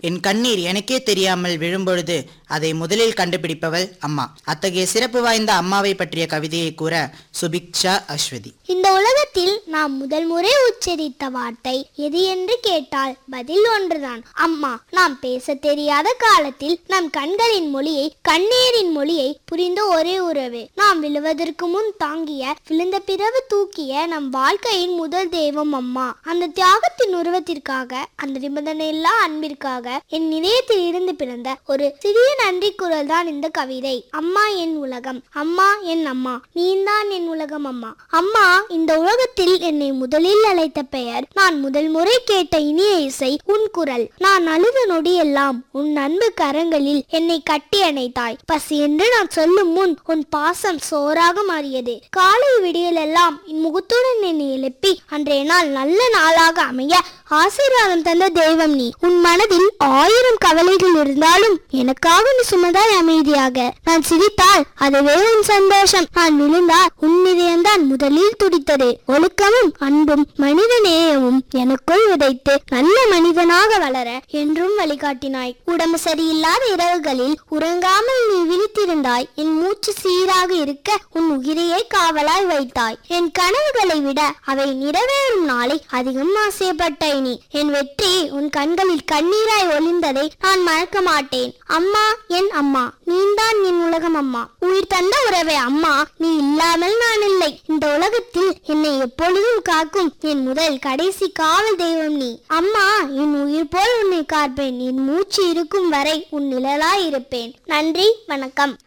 என் கண்ணீர் எனக்கே தெரியாமல் விழும்பொழுது அதை முதலில் கண்டுபிடிப்பவள் அம்மா அத்தகைய சிறப்பு வாய்ந்த அம்மாவை பற்றிய கவிதையை கூற சுபிக்ஷா அஸ்வதி இந்த உலகத்தில் நாம் முதல் முறை உச்சரித்த வார்த்தை எது என்று கேட்டால் பதில் ஒன்றுதான் அம்மா நாம் பேச தெரியாத காலத்தில் நம் கண்களின் மொழியை கண்ணீரின் மொழியை புரிந்த ஒரே உறவு நாம் விழுவதற்கு முன் தாங்கிய விழுந்த பிறகு தூக்கிய நம் வாழ்க்கையின் முதல் தெய்வம் அம்மா அந்த தியாகத்தின் உருவத்திற்காக அந்த நிபந்தனையில்லா அன்பிற்காக என் இதயத்தில் இருந்து பிறந்த ஒரு சிறிய நன்றி குரல் தான் இந்த கவிதை அம்மா என் உலகம் அம்மா என் அம்மா நீந்தான் என் உலகம் அம்மா அம்மா இந்த உலகத்தில் என்னை முதலில் அழைத்த பெயர் நான் முதல் முறை கேட்ட இனிய இசை உன் குரல் நான் அழுத நொடியெல்லாம் உன் அன்பு கரங்களில் என்னை கட்டி அணைத்தாய் பசி என்று நான் சொல்லும் முன் உன் பாசம் சோறாக மாறியது காலை விடியலெல்லாம் என் முகத்துடன் என்னை எழுப்பி அன்றைய நாள் நல்ல நாளாக அமைய ஆசீர்வாதம் தந்த தெய்வம் நீ உன் மனதில் ஆயிரம் கவலைகள் இருந்தாலும் எனக்காக நீ சுமதாய் அமைதியாக நான் சிரித்தால் அதுவே உன் சந்தோஷம் நான் விழுந்தால் உன் இதயம்தான் முதலில் துடித்தது ஒழுக்கமும் அன்பும் மனித நேயமும் எனக்குள் விதைத்து நல்ல மனிதனாக வளர என்றும் வழிகாட்டினாய் உடம்பு சரியில்லாத இரவுகளில் உறங்காமல் நீ விழித்திருந்தாய் என் மூச்சு சீராக இருக்க உன் உயிரையே காவலாய் வைத்தாய் என் கனவுகளை விட அவை நிறைவேறும் நாளை அதிகம் ஆசைப்பட்டாய் நீ என் வெற்றி உன் கண்களில் கண்ணீராய் ஒளிந்ததை நான் மறக்க மாட்டேன் அம்மா என் அம்மா நீந்தான் என் உலகம் அம்மா உயிர் தந்த உறவே அம்மா நீ இல்லாமல் நான் இல்லை இந்த உலகத்தில் என்னை எப்பொழுதும் காக்கும் என் முதல் கடைசி காவல் தெய்வம் நீ அம்மா என் உயிர் போல் உன்னை காப்பேன் என் மூச்சு இருக்கும் வரை உன் நிழலாய் இருப்பேன் நன்றி வணக்கம்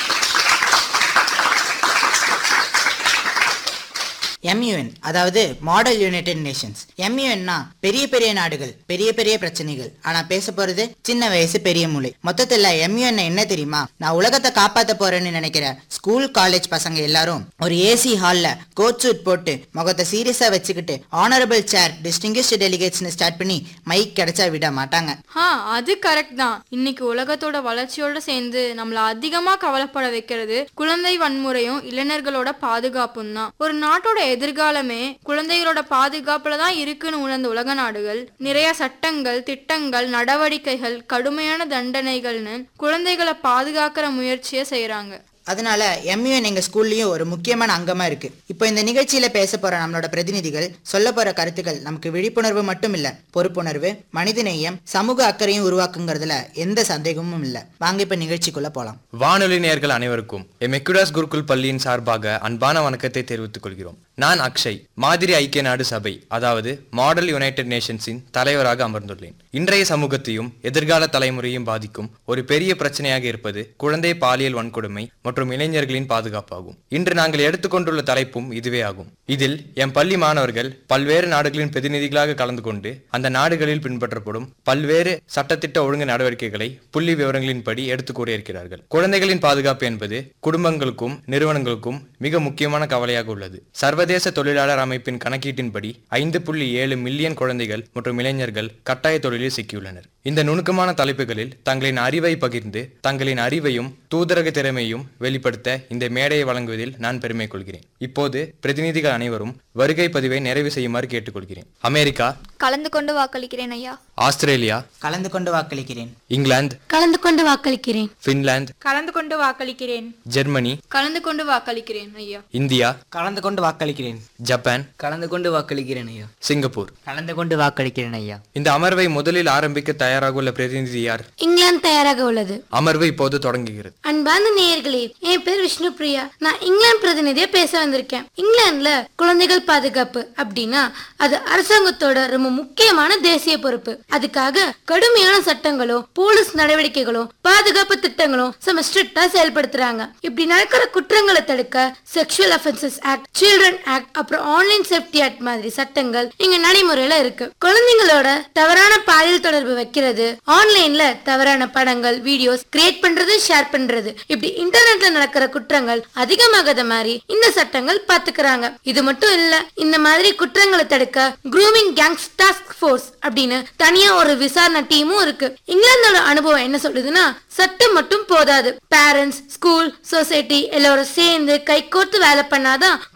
எம்யூஎன் அதாவது மாடல் யுனைடெட் நேஷன்ஸ் எம்யூஎன்னா பெரிய பெரிய நாடுகள் பெரிய பெரிய பிரச்சனைகள் ஆனா பேச போறது சின்ன வயசு பெரிய மூளை மொத்தத்துல எம்யூஎன் என்ன தெரியுமா நான் உலகத்தை காப்பாத்த போறேன்னு நினைக்கிற ஸ்கூல் காலேஜ் பசங்க எல்லாரும் ஒரு ஏசி ஹால்ல கோட் சூட் போட்டு முகத்தை சீரியஸா வச்சுக்கிட்டு ஆனரபிள் சேர் டிஸ்டிங்கிஷ்டு டெலிகேட்ஸ்னு ஸ்டார்ட் பண்ணி மைக் கிடைச்சா விட மாட்டாங்க ஆ அது கரெக்ட் தான் இன்னைக்கு உலகத்தோட வளர்ச்சியோட சேர்ந்து நம்மள அதிகமா கவலைப்பட வைக்கிறது குழந்தை வன்முறையும் இளைஞர்களோட பாதுகாப்பும் தான் ஒரு நாட்டோட எதிர்காலமே குழந்தைகளோட பாதுகாப்புல தான் இருக்குன்னு உணர்ந்த உலக நாடுகள் நிறைய சட்டங்கள் திட்டங்கள் நடவடிக்கைகள் கடுமையான தண்டனைகள்னு குழந்தைகளை பாதுகாக்கிற முயற்சியை செய்யறாங்க அதனால எம்யூஎன் எங்க ஸ்கூல்லயும் ஒரு முக்கியமான அங்கமா இருக்கு இப்போ இந்த நிகழ்ச்சியில பேச போற நம்மளோட பிரதிநிதிகள் சொல்ல போற கருத்துக்கள் நமக்கு விழிப்புணர்வு மட்டும் இல்ல பொறுப்புணர்வு மனிதநேயம் சமூக அக்கறையும் உருவாக்குங்கிறதுல எந்த சந்தேகமும் இல்ல வாங்க இப்ப நிகழ்ச்சிக்குள்ள போலாம் வானொலி நேயர்கள் அனைவருக்கும் எம் மெக்குடாஸ் குருகுல் பள்ளியின் சார்பாக அன்பான வணக்கத்தை தெரிவித்துக் கொள்கிறோம் நான் அக்ஷய் மாதிரி ஐக்கிய நாடு சபை அதாவது மாடல் யுனைடெட் நேஷன்ஸின் தலைவராக அமர்ந்துள்ளேன் இன்றைய சமூகத்தையும் எதிர்கால தலைமுறையும் பாதிக்கும் ஒரு பெரிய பிரச்சனையாக இருப்பது குழந்தை பாலியல் வன்கொடுமை மற்றும் இளைஞர்களின் பாதுகாப்பாகும் இன்று நாங்கள் எடுத்துக்கொண்டுள்ள தலைப்பும் இதுவே ஆகும் இதில் எம் பள்ளி மாணவர்கள் பல்வேறு நாடுகளின் பிரதிநிதிகளாக கலந்து கொண்டு அந்த நாடுகளில் பின்பற்றப்படும் பல்வேறு சட்டத்திட்ட ஒழுங்கு நடவடிக்கைகளை புள்ளி விவரங்களின்படி எடுத்து கூறியிருக்கிறார்கள் குழந்தைகளின் பாதுகாப்பு என்பது குடும்பங்களுக்கும் நிறுவனங்களுக்கும் மிக முக்கியமான கவலையாக உள்ளது சர்வதேச தொழிலாளர் அமைப்பின் கணக்கீட்டின்படி ஐந்து புள்ளி ஏழு மில்லியன் குழந்தைகள் மற்றும் இளைஞர்கள் கட்டாய தொழிலில் சிக்கியுள்ளனர் இந்த நுணுக்கமான தலைப்புகளில் தங்களின் அறிவை பகிர்ந்து தங்களின் அறிவையும் தூதரக திறமையும் வெளிப்படுத்த இந்த மேடையை வழங்குவதில் நான் பெருமை கொள்கிறேன் இப்போது பிரதிநிதிகள் அனைவரும் வருகை பதிவை நிறைவு செய்யுமாறு கேட்டுக்கொள்கிறேன் அமெரிக்கா கலந்து கொண்டு வாக்களிக்கிறேன் ஐயா ஆஸ்திரேலியா கலந்து கொண்டு வாக்களிக்கிறேன் இங்கிலாந்து கலந்து கொண்டு வாக்களிக்கிறேன் பின்லாந்து கலந்து கொண்டு வாக்களிக்கிறேன் ஜெர்மனி கலந்து கொண்டு வாக்களிக்கிறேன் ஐயா இந்தியா கலந்து கொண்டு வாக்களிக்கிறேன் ஜப்பான் கலந்து கொண்டு வாக்களிக்கிறேன் ஐயா சிங்கப்பூர் கலந்து கொண்டு வாக்களிக்கிறேன் ஐயா இந்த அமர்வை முதலில் ஆரம்பிக்க தயாராக உள்ள பிரதிநிதி யார் இங்கிலாந்து தயாராக உள்ளது அமர்வு இப்போது தொடங்குகிறது அன்பார்ந்த நேயர்களே என் பேர் விஷ்ணு பிரியா நான் இங்கிலாந்து பிரதிநிதியா பேச வந்திருக்கேன் இங்கிலாந்துல குழந்தைகள் பாதுகாப்பு அப்படின்னா அது அரசாங்கத்தோட ரொம்ப முக்கியமான தேசிய பொறுப்பு அதுக்காக கடுமையான சட்டங்களும் போலீஸ் நடவடிக்கைகளும் பாதுகாப்பு திட்டங்களும் செம ஸ்ட்ரிக்டா செயல்படுத்துறாங்க இப்படி நடக்கிற குற்றங்களை தடுக்க sexual offences act children act அப்புறம் ஆன்லைன் சேஃப்டி ஆக்ட் மாதிரி சட்டங்கள் இங்க நடைமுறையில இருக்கு குழந்தைங்களோட தவறான பாலியல் தொடர்பு வைக்கிறது ஆன்லைன்ல தவறான படங்கள் வீடியோஸ் கிரியேட் பண்றது ஷேர் பண்றது இப்படி இன்டர்நெட்ல நடக்கிற குற்றங்கள் அதிகமாகாத மாதிரி இந்த சட்டங்கள் பாத்துக்கிறாங்க இது மட்டும் இல்ல இந்த மாதிரி குற்றங்களை தடுக்க குரூமிங் கேங்ஸ் டாஸ்க் ஃபோர்ஸ் அப்படின்னு தனியா ஒரு விசாரணை டீமும் இருக்கு இங்கிலாந்தோட அனுபவம் என்ன சொல்லுதுன்னா சட்டம் மட்டும் போதாது பேரண்ட்ஸ் ஸ்கூல் சொசைட்டி எல்லாரும் சேர்ந்து கைகோர்த்து வேலை பண்ணாதான்